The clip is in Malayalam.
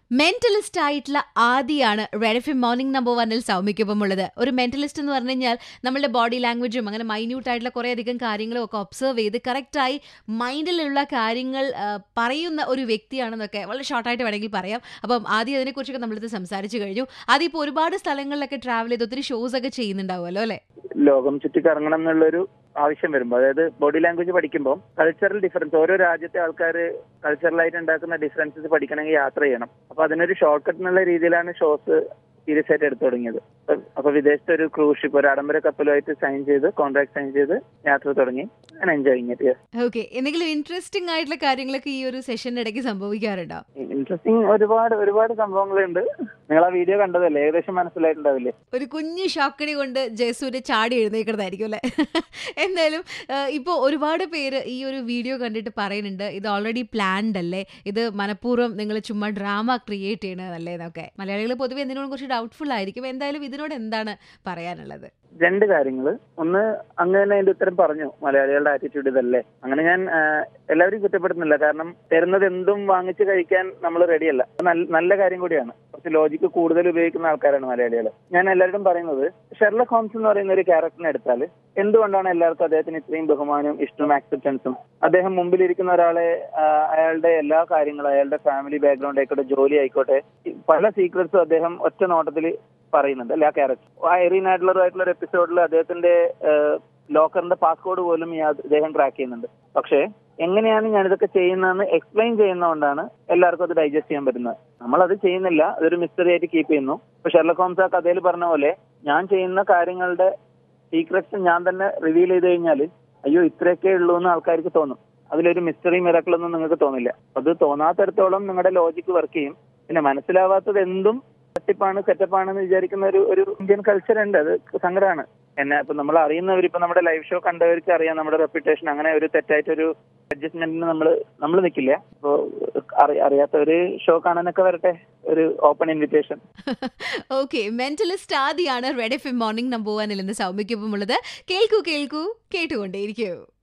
മെന്റലിസ്റ്റ് ആയിട്ടുള്ള ആദിയാണ് റെഡ് എഫ് മോർണിംഗ് നമ്പർ വണ്ണിൽ സൗമ്യക്കൊപ്പം ഉള്ളത് ഒരു മെന്റലിസ്റ്റ് എന്ന് പറഞ്ഞു കഴിഞ്ഞാൽ നമ്മളുടെ ബോഡി ലാംഗ്വേജും അങ്ങനെ മൈന്യൂട്ട് ആയിട്ടുള്ള കുറേ അധികം കാര്യങ്ങളും ഒക്കെ ഒബ്സർവ് ചെയ്ത് കറക്റ്റായി മൈൻഡിലുള്ള കാര്യങ്ങൾ ആ, പറയുന്ന ഒരു വ്യക്തിയാണെന്നൊക്കെ വളരെ ഷോർട്ടായിട്ട് വേണമെങ്കിൽ പറയാം അപ്പം ആദ്യം അതിനെക്കുറിച്ചൊക്കെ നമ്മളിത് സംസാരിച്ചു കഴിഞ്ഞു ആദ്യം ഇപ്പോൾ ഒരുപാട് സ്ഥലങ്ങളിലൊക്കെ ട്രാവൽ ചെയ്ത് ഒത്തിരി ഷോസ് ഒക്കെ ചെയ്യുന്നുണ്ടാവുമല്ലോ അല്ലേ ലോകം ചുറ്റി കറങ്ങണം എന്നുള്ളൊരു ആവശ്യം വരുമ്പോൾ അതായത് ബോഡി ലാംഗ്വേജ് പഠിക്കുമ്പോൾ കൾച്ചറൽ ഡിഫറൻസ് ഓരോ രാജ്യത്തെ ആൾക്കാർ കൾച്ചറലായിട്ട് ഉണ്ടാക്കുന്ന ഡിഫറൻസസ് പഠിക്കണമെങ്കിൽ യാത്ര ചെയ്യണം അപ്പൊ അതിനൊരു ഷോർട്ട് കട്ട് എന്നുള്ള രീതിയിലാണ് ഷോസ് സീരിയസ് ആയിട്ട് എടുത്തു തുടങ്ങിയത് അപ്പൊ- അപ്പൊ വിദേശത്തെ ഒരു ക്രൂസ് ഷിപ്പ് ഒരു ആഡംബര കപ്പലുമായിട്ട് സൈൻ ചെയ്ത് കോൺട്രാക്ട് സൈൻ ചെയ്ത് യാത്ര തുടങ്ങി ഞാൻ എൻജോയിങ് ഇറ്റ് ഓക്കെ എന്തെങ്കിലും ഇൻട്രസ്റ്റിംഗ് ആയിട്ടുള്ള കാര്യങ്ങളൊക്കെ ഈ ഒരു സെഷന്റെ ഇടയ്ക്ക് സംഭവിക്കാറുണ്ടോ ഇൻട്രസ്റ്റിംഗ് ഒരുപാട് ഒരുപാട് സംഭവങ്ങളുണ്ട് നിങ്ങൾ ആ വീഡിയോ കണ്ടതല്ലേ ഏകദേശം മനസ്സിലായിട്ടുണ്ടാവില്ലേ ഒരു കുഞ്ഞു ഷോക്കടി കൊണ്ട് ജയസൂര്യ ചാടി എഴുന്നേക്കുന്നതായിരിക്കും അല്ലേ എന്തായാലും ഇപ്പോൾ ഒരുപാട് പേര് ഈ ഒരു വീഡിയോ കണ്ടിട്ട് പറയുന്നുണ്ട് ഇത് ഓൾറെഡി പ്ലാൻഡ് അല്ലേ ഇത് മനഃപൂർവ്വം നിങ്ങൾ ചുമ്മാ ഡ്രാമ ക്രിയേറ്റ് ചെയ്യണതല്ലേ എന്നൊക്കെ മലയാളികൾ പൊതുവെ എന്തിനോടും കുറച്ച് ഡൗട്ട്ഫുൾ ആയിരിക്കും എന്തായാലും ഇതിനോട് എന്താണ് പറയാനുള്ളത് രണ്ട് കാര്യങ്ങള് ഒന്ന് അങ്ങ് തന്നെ അതിന്റെ ഉത്തരം പറഞ്ഞു മലയാളികളുടെ ആറ്റിറ്റ്യൂഡ് ഇതല്ലേ അങ്ങനെ ഞാൻ ആ, എല്ലാവരും കുറ്റപ്പെടുന്നില്ല കാരണം തരുന്നത് എന്തും വാങ്ങിച്ച് കഴിക്കാൻ നമ്മൾ റെഡിയല്ല നല്ല- നല്ല കാര്യം കൂടിയാണ് കുറച്ച് ലോജിക്ക് കൂടുതൽ ഉപയോഗിക്കുന്ന ആൾക്കാരാണ് മലയാളികൾ ഞാൻ എല്ലാവരോടും പറയുന്നത് ഷെർലക് ഹോംസ് എന്ന് പറയുന്ന ഒരു ക്യാരക്ടറിനെ എടുത്താൽ എന്തുകൊണ്ടാണ് എല്ലാവർക്കും അദ്ദേഹത്തിന് ഇത്രയും ബഹുമാനവും ഇഷ്ടവും ആക്സെപ്റ്റൻസും അദ്ദേഹം മുമ്പിലിരിക്കുന്ന ഒരാളെ ആ, അയാളുടെ എല്ലാ കാര്യങ്ങളും അയാളുടെ ഫാമിലി ബാക്ക്ഗ്രൗണ്ട് ആയിക്കോട്ടെ ജോലി ആയിക്കോട്ടെ പല സീക്രട്സും അദ്ദേഹം ഒറ്റ നോട്ടത്തിൽ പറയുന്നുണ്ട് അല്ലെ ആ ക്യാരക്ടർ ഐറീൻ ആയിട്ടുള്ള ഒരു എപ്പിസോഡിൽ അദ്ദേഹത്തിന്റെ ലോക്കറിന്റെ പാസ്കോഡ് പോലും ഈ ആദ് അദ്ദേഹം ക്രാക്ക് ചെയ്യുന്നുണ്ട് പക്ഷേ എങ്ങനെയാണ് ഞാൻ ഇതൊക്കെ ചെയ്യുന്നതെന്ന് എക്സ്പ്ലെയിൻ ചെയ്യുന്നതുകൊണ്ടാണ് എല്ലാവർക്കും അത് ഡൈജസ്റ്റ് ചെയ്യാൻ പറ്റുന്നത് നമ്മൾ അത് ചെയ്യുന്നില്ല അതൊരു മിസ്റ്ററി ആയിട്ട് കീപ്പ് ചെയ്യുന്നു ഇപ്പൊ ഷെർലക് ഹോംസ് ആ കഥയിൽ പറഞ്ഞ പോലെ ഞാൻ ചെയ്യുന്ന കാര്യങ്ങളുടെ സീക്രട്സ് ഞാൻ തന്നെ റിവീൽ ചെയ്ത് കഴിഞ്ഞാൽ അയ്യോ ഇത്രയൊക്കെ ഉള്ളൂ എന്ന് ആൾക്കാർക്ക് തോന്നും അതിലൊരു മിസ്റ്ററി മിറക്കിളൊന്നും നിങ്ങൾക്ക് തോന്നില്ല അത് തോന്നാത്തടത്തോളം നിങ്ങളുടെ ലോജിക്ക് വർക്ക് ചെയ്യും പിന്നെ മനസ്സിലാവാത്തത് എന്തും തട്ടിപ്പാണ് സെറ്റപ്പാണെന്ന് വിചാരിക്കുന്ന ഒരു ഒരു ഇന്ത്യൻ കൾച്ചർ ഉണ്ട് അത് സങ്കടമാണ് എന്നെ ഇപ്പൊ നമ്മൾ അറിയുന്നവർ ഇപ്പൊ നമ്മുടെ ലൈവ് ഷോ കണ്ടവർക്ക് അറിയാം നമ്മുടെ റെപ്യൂട്ടേഷൻ അങ്ങനെ ഒരു തെറ്റായിട്ടൊരു അഡ്ജസ്റ്റ്മെന്റിന് നമ്മൾ നമ്മൾ നിൽക്കില്ല അപ്പോ അറി- അറിയാത്തവര് ഷോ കാണാനൊക്കെ വരട്ടെ ഒരു ഓപ്പൺ ഇൻവിറ്റേഷൻ ഓക്കെ മെന്റലിസ്റ്റ് ആദിയാണ് റെഡ് എഫ് മോർണിംഗ് നമ്പർ വണ്ണിൽ നിന്ന് സൗമ്യക്കൊപ്പം ഉള്ളത് കേൾക്കൂ കേൾക്കൂ കേട്ടുകൊണ്ടേയിരിക്കൂ